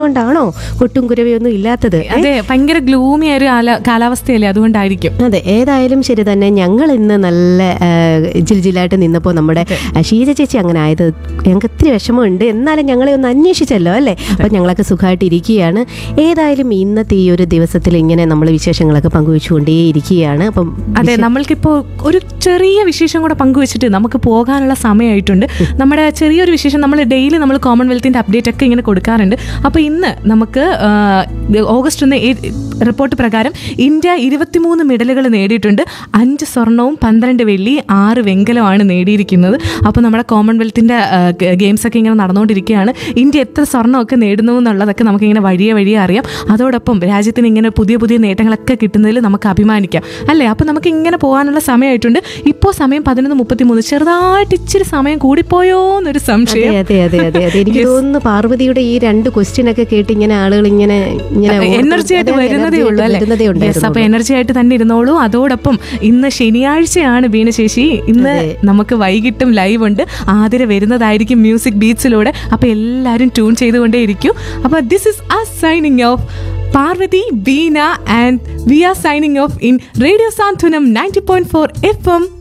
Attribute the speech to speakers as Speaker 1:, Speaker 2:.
Speaker 1: കൊണ്ടാണോ കൊട്ടും കുരവയൊന്നും ഇല്ലാത്തത്
Speaker 2: അതെ ഭയങ്കര ഗ്ലൂമി ആയ ഒരു കാല- കാലാവസ്ഥയല്ലേ അതുകൊണ്ടായിരിക്കും
Speaker 1: അതെ ഏതായാലും ശരി തന്നെ ഞങ്ങൾ ഇന്ന് നല്ല ആ, ജിൽജിലായിട്ട് നിന്നപ്പോൾ നമ്മുടെ ആ, ഷീജ ചേച്ചി അങ്ങനെ ആയത് ഞങ്ങൾക്ക് ഒത്തിരി വിഷമമുണ്ട് എന്നാലും ഞങ്ങളെ ഒന്ന് അന്വേഷിച്ചല്ലോ അല്ലേ അപ്പം ഞങ്ങളൊക്കെ സുഖമായിട്ട് ഇരിക്കുകയാണ് ഏതായാലും ഇന്നത്തെ ഈ ഒരു ദിവസത്തിൽ ഇങ്ങനെ നമ്മൾ വിശേഷങ്ങളൊക്കെ പങ്കുവെച്ചുകൊണ്ടേ ഇരിക്കുകയാണ് അപ്പം
Speaker 2: അതെ നമ്മൾക്കിപ്പോൾ ഒരു ചെറിയ വിശേഷം കൂടെ പങ്കുവെച്ചിട്ട് നമുക്ക് പോകാനുള്ള സമയമായിട്ടുണ്ട് നമ്മുടെ ചെറിയൊരു വിശേഷം നമ്മൾ ഡെയിലി നമ്മൾ കോമൺവെൽത്തിൻ്റെ അപ്ഡേറ്റ് ഒക്കെ ഇങ്ങനെ കൊടുക്കാറുണ്ട് അപ്പോൾ ഇന്ന് നമുക്ക് ആ, ഓഗസ്റ്റ് ഒന്ന് റിപ്പോർട്ട് പ്രകാരം ഇന്ത്യ ഇരുപത്തിമൂന്ന് മെഡലുകൾ നേടിയിട്ടുണ്ട് അഞ്ച് സ്വർണവും പന്ത്രണ്ട് വെള്ളി ആറ് വെങ്കലമാണ് നേടിയിരിക്കുന്നത് അപ്പോൾ നമ്മുടെ കോമൺവെൽത്തിൻ്റെ ഗെയിംസ് ഒക്കെ ഇങ്ങനെ നടന്നുകൊണ്ടിരിക്കുകയാണ് ഇന്ത്യ എത്ര സ്വർണ്ണമൊക്കെ നേടുന്നു എന്നുള്ളതൊക്കെ നമുക്കിങ്ങനെ വഴിയെ വഴിയെ അറിയാം അതോടൊപ്പം രാജ്യത്തിന് ഇങ്ങനെ പുതിയ പുതിയ നേട്ടങ്ങളൊക്കെ കിട്ടുന്നതിൽ നമുക്ക് അഭിമാനിക്കാം അല്ലേ അപ്പോൾ നമുക്ക് ഇങ്ങനെ പോകാനുള്ള സമയമായിട്ടുണ്ട് ഇപ്പോൾ സമയം പതിനൊന്ന് മുപ്പത്തി മൂന്ന് ചെറുതായിട്ട് ഇച്ചിരി സമയം കൂടിപ്പോയോ എന്നൊരു
Speaker 1: അതെ
Speaker 2: സംശയം
Speaker 1: അതെ അതെ അതെ അതെ എനിക്ക് തോന്നുന്നു പാർവതിയുടെ ഈ രണ്ട് ക്വസ്റ്റ്യൻ ഒക്കെ കേട്ട് ഇങ്ങനെ ആളുകൾ ഇങ്ങനെ ഇങ്ങനെ
Speaker 2: എനർജി ആയിട്ട്
Speaker 1: അതെ,
Speaker 2: വരുന്നതേ
Speaker 1: energy
Speaker 2: ഉള്ളൂ
Speaker 1: ആയിട്ട്
Speaker 2: അല്ലേ
Speaker 1: വരുന്നതേ
Speaker 2: Yes,
Speaker 1: ഉണ്ടായിരുന്നുള്ളൂ.
Speaker 2: അപ്പൊ എനർജി ആയിട്ട് തന്നെ ഇരുന്നോളൂ അതോടൊപ്പം ഇന്ന് ശനിയാഴ്ചയാണ് വീണശേഷി ഇന്ന് നമുക്ക് വൈകിട്ടും ലൈവ് ഉണ്ട് ആതിര വരുന്നതായിരിക്കും മ്യൂസിക് ബീച്ചിലൂടെ അപ്പൊ എല്ലാവരും ട്യൂൺ ചെയ്തുകൊണ്ടേ ഇരിക്കും അപ്പൊ this is uh signing off Parvathy Beena and we are signing off in radio Santhwanam ninety point four F M